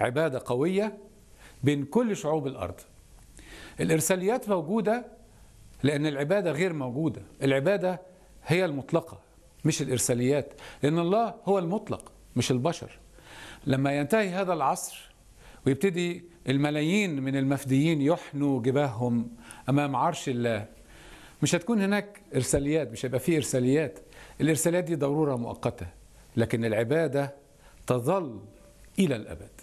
عبادة قوية بين كل شعوب الأرض الإرساليات موجودة لأن العبادة غير موجودة العبادة هي المطلقة مش الإرساليات لأن الله هو المطلق مش البشر لما ينتهي هذا العصر ويبتدي الملايين من المفديين يحنوا جباههم أمام عرش الله مش هتكون هناك إرساليات مش هيبقى فيه إرساليات الإرساليات دي ضرورة مؤقتة لكن العبادة تظل إلى الأبد